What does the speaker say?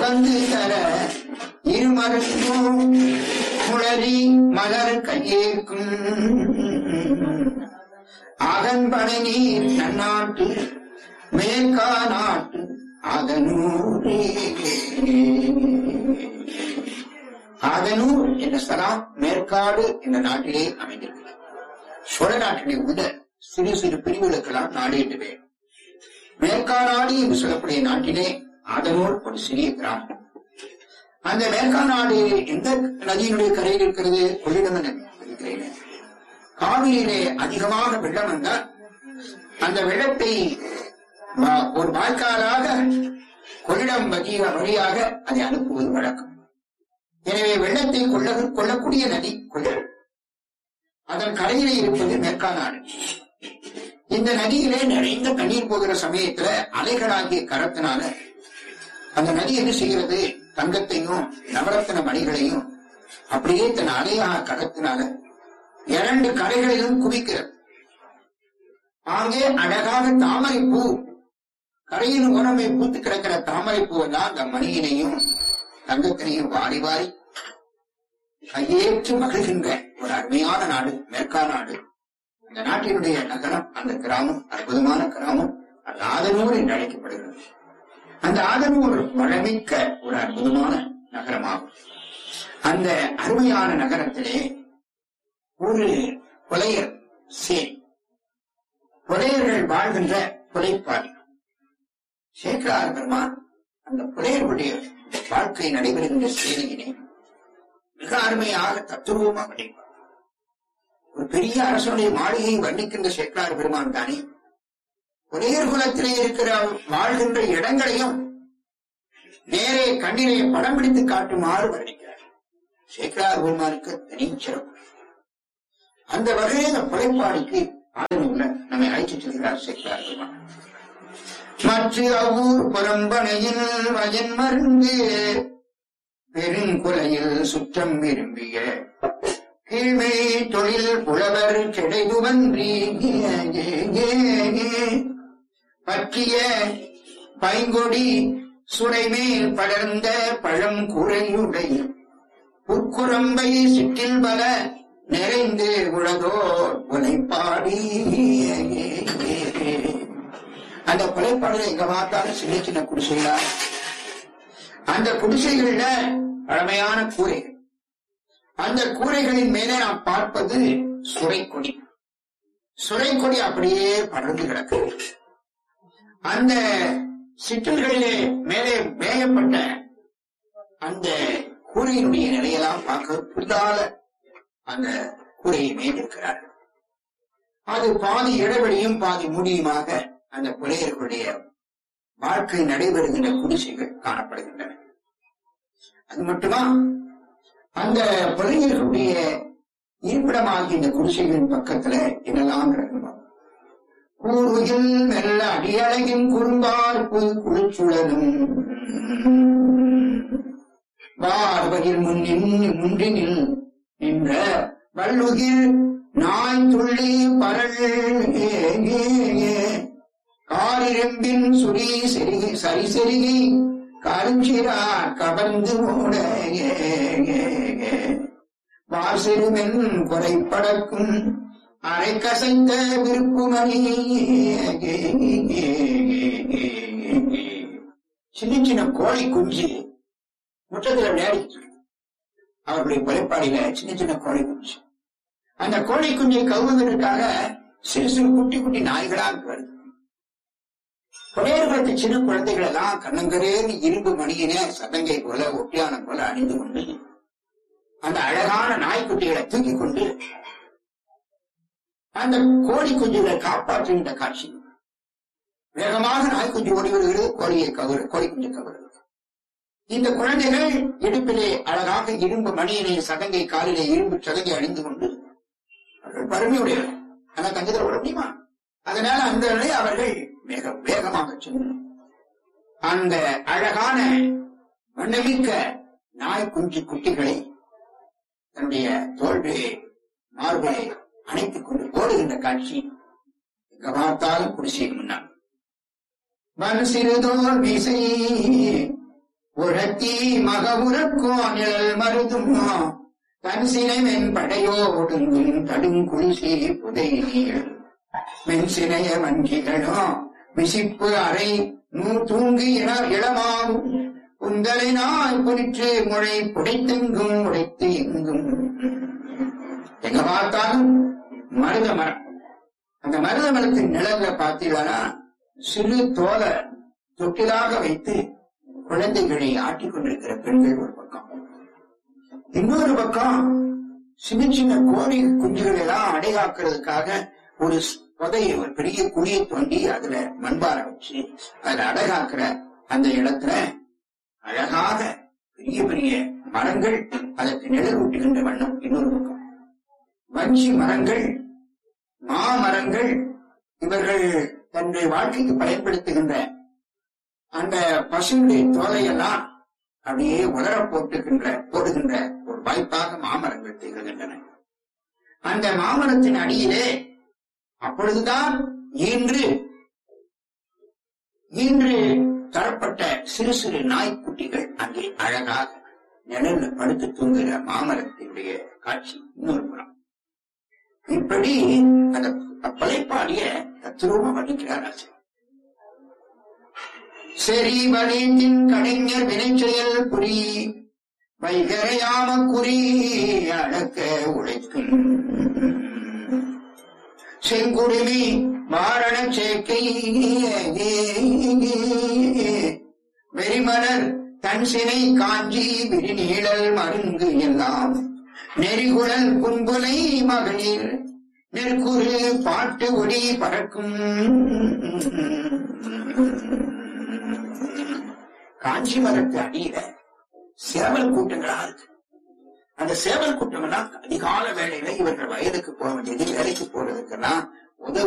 வந்து தர இருமருந்தும் குளறி மலர் கையேற்கும் அகன்பனை நீர் நன்னாட்டு மேற்கா நாட்டு அதனூரே அதனூர் என்ற ஸ்தலம் மேற்காடு என்ற நாட்டிலே அமைந்திருக்கிறது சோழ நாட்டிலே உள்ள சிறு சிறு பிரிவுகளுக்கெல்லாம் நாடு என்று பெயர் மேற்காநாடு என்று சொல்லக்கூடிய நாட்டிலே அதனூர் ஒரு சிறிய கிராமம் அந்த மேற்காநாடு எந்த நதியினுடைய கரையில் இருக்கிறது கொள்ளிடம் நதி இருக்கிறேன் காவிரியிலே அதிகமாக வெள்ளம் வந்தால் அந்த வெள்ளத்தை வ- ஒரு வாய்க்காலாக கொள்ளிடம் வழியா- வழியாக அதை அனுப்புவது வழக்கம் எனவே வெள்ளத்தை கொள்ள கொள்ளக்கூடிய நதி கொள்ளிடம் அதன் கரையிலே இருப்பது மேற்காநாடு இந்த நதியிலே நிறைந்த தண்ணீர் போகிற சமயத்துல அலைகளாகிய கரத்தினால அந்த நதி என்ன செய்கிறது தங்கத்தையும் நவரத்தின மணிகளையும் அப்படியே தன் அலையாக கரத்தினால இரண்டு கரைகளிலும் குவிக்கிறது ஆங்கே அழகாக தாமரை பூ கரையின் உரமை பூத்து கிடக்கிற தாமரை பூவெல்லாம் அந்த மணியினையும் தங்கத்தினையும் வாரி வாரி கையேற்று மகிழ்கின்ற ஒரு அருமையான நாடு மேற்கா நாடு அந்த நாட்டினுடைய நகரம் அந்த கிராமம் அற்புதமான கிராமம் அது ஆதனூர் என்று அழைக்கப்படுகிறது அந்த ஆதனூர் வளமிக்க ஒரு அற்புதமான நகரமாகும் அந்த அருமையான நகரத்திலே ஒரு புலையர் சேரி புலையர்கள் வாழ்கின்ற புலைப்பாடி சேக்கரார் பெருமான் அந்த புலையர்களுடைய வாழ்க்கை நடைபெறுகின்ற சேரியினை மிக அருமையாக தத்துருவமாக நடைபார் ஒரு பெரிய அரசனுடைய மாளிகையை வர்ணிக்கின்ற சேக்கரார் பெருமான் தானே புலையர் குலத்திலே இருக்கிற வாழ்கின்ற இடங்களையும் நேரே கண்ணிலே படம் பிடித்து காட்டுமாறு வர்ணிக்கிறார் சேக்கரார் பெருமானுக்கு தனி சிறப்பு அந்த வகையில் இந்த புலைப்பாடிக்கு ஆதரவுள்ள நம்மை அழைத்துச் செல்கிறார் சேக்கரார் பெருமான் மற்ற அவ்வூர் புறம்பனையில் வயன் மருந்து பெருங்குலையில் சுற்றம் விரும்பிய கீழ்மை தொழில் புலவர் கிடைதுவன்றி பற்றிய பைங்கொடி சுரைமேல் படர்ந்த பழம் குறையுடைய புற்குரம்பை சிற்றில் பல நிறைந்து உலகோ உழைப்பாடி அந்த கொலைப்பாடுல எங்க பார்த்தாலும் சின்ன சின்ன குடிசைகளா அந்த குடிசைகள்ல பழமையான கூரைகள் அந்த கூரைகளின் மேலே நாம் பார்ப்பது சுரைக்கொடி சுரைக்கொடி அப்படியே படர்ந்து கிடக்கிறது அந்த சிற்றல்களிலே மேலே மேயப்பட்ட அந்த கூரையினுடைய நிலையெல்லாம் பார்க்க புதால அந்த கூரையை மேய்ந்திருக்கிறார்கள் அது பாதி இடைவெளியும் பாதி முடியுமாக அந்த புலையர்களுடைய வாழ்க்கை நடைபெறுகின்ற குடிசைகள் காணப்படுகின்றன அது மட்டுமா அந்த புலையர்களுடைய இருப்பிடமாகிய இந்த குடிசைகளின் பக்கத்துல என்னெல்லாம் கிடக்கணும் கூறுகில் மெல்ல அடியழகின் குறும்பார்ப்பு குளிச்சுழலும் பார்வகில் முன்னின் முன்றினில் நின்ற வல்லுகில் நாய் துள்ளி பரல் காரிரம்பின் சுரி செருகி சரி செருகி கருஞ்சிரா கவர்ந்து ஓட வாசிறுமென் குறைப்படக்கும் அரை கசைந்த விருப்புமணி சின்ன சின்ன கோழி குஞ்சு முற்றத்துல விளையாடிட்டு இருக்கு. அவர்களுடைய குறைப்பாடியில சின்ன சின்ன கோழி குஞ்சு அந்த கோழி குஞ்சை கவுவதற்காக சிறு சிறு குட்டி குட்டி நாய்களாக வருது குறையர்களுக்கு சின்ன குழந்தைகள் எல்லாம் கண்ணங்கரேன்னு இரும்பு மணியின சதங்கை போல ஒட்டியானம் போல அணிந்து கொண்டு அந்த அழகான நாய்க்குட்டிகளை தூக்கி கொண்டு அந்த கோழி குஞ்சுகளை காப்பாற்றுகின்ற காட்சி வேகமாக நாய்க்குஞ்சு ஓடி வருகிறது கோழியை கவரு கோழி குஞ்சு கவருகிறது இந்த குழந்தைகள் இடுப்பிலே அழகாக இரும்பு மணியினை சதங்கை காலிலே இரும்பு சதங்கை அணிந்து கொண்டு அவர்கள் வறுமையுடையவர் ஆனா தங்கத்தில் விட முடியுமா அதனால அந்த நிலை அவர்கள் மிக வேகமாக சென்று அந்த அழகான வண்ணமிக்க நாய் குஞ்சு குட்டிகளை தன்னுடைய தோல்வியை மார்பிலை அணைத்துக் கொண்டு ஓடுகின்ற காட்சி எங்க பார்த்தாலும் குடிசைக்கு முன்னால் மண் சிறுதோல் மீசை உரத்தி மகவுரக்கோ நிழல் மருதுமோ தன் சினைவென் படையோடுங்கும் தடுங்குளிசி புதை நீள் மென்சினைய வங்கிகளோ விசிப்பு அறை நூ தூங்கி இள இளமாவும் உங்களை நாள் குறிற்று முளை புடைத்தெங்கும் உடைத்து எங்கும் எங்க பார்த்தாலும் மருத மரம் அந்த மருத மரத்தின் நிழல்ல பார்த்தீங்கன்னா சிறு தோலை தொட்டிலாக வைத்து குழந்தைகளை ஆட்டிக் கொண்டிருக்கிற பெண்கள் ஒரு பக்கம் இன்னொரு பக்கம் சின்ன சின்ன கோழி குஞ்சுகள் எல்லாம் அடைகாக்கிறதுக்காக ஒரு ஸ்- புதையை ஒரு பெரிய குழியை தோண்டி அதுல மண்பார வச்சு அதுல அடைகாக்கிற அந்த இடத்துல அழகாக பெரிய பெரிய மரங்கள் அதற்கு நிழல் ஊட்டுகின்ற வண்ணம் இன்னொரு பக்கம் வஞ்சி மரங்கள் மாமரங்கள் இவர்கள் தன்னுடைய வாழ்க்கைக்கு பயன்படுத்துகின்ற அந்த பசுடைய தோலையெல்லாம் அப்படியே உலர போட்டுகின்ற போடுகின்ற ஒரு வாய்ப்பாக மாமரங்கள் திகழ்கின்றன அந்த மாமரத்தின் அடியிலே அப்பொழுதுதான் ஈன்று ஈன்று தரப்பட்ட சிறு சிறு நாய்க்குட்டிகள் அங்கே அழகாக நிழல்ல படுத்து தூங்குகிற மாமரத்தினுடைய காட்சி இன்னொரு புறம் இப்படி அந்த பழைப்பாடிய தத்துரூபம் வர்ணிக்கிறார் ஆசிரியர் செறி வலிந்தின் கடைஞர் வினைச்செயல் புரி வைகரையாம குறி அடக்க உழைக்கும் செங்குடுமி மாரண சேர்க்கை வெறிமலர் தன் சினை காஞ்சி விரிநீழல் மருங்கு எல்லாம் நெறிகுழல் குன்புலை மகளிர் நெற்குறு பாட்டு ஒளி பறக்கும் காஞ்சி மரத்து அடியில சேவல் கூட்டங்களா இருக்கு அந்த சேவல் கூட்டம் எல்லாம் அதிகால வேளையில இவர்கள் வயலுக்கு போக வேண்டியது வேலைக்கு போறதுக்கெல்லாம் உதவு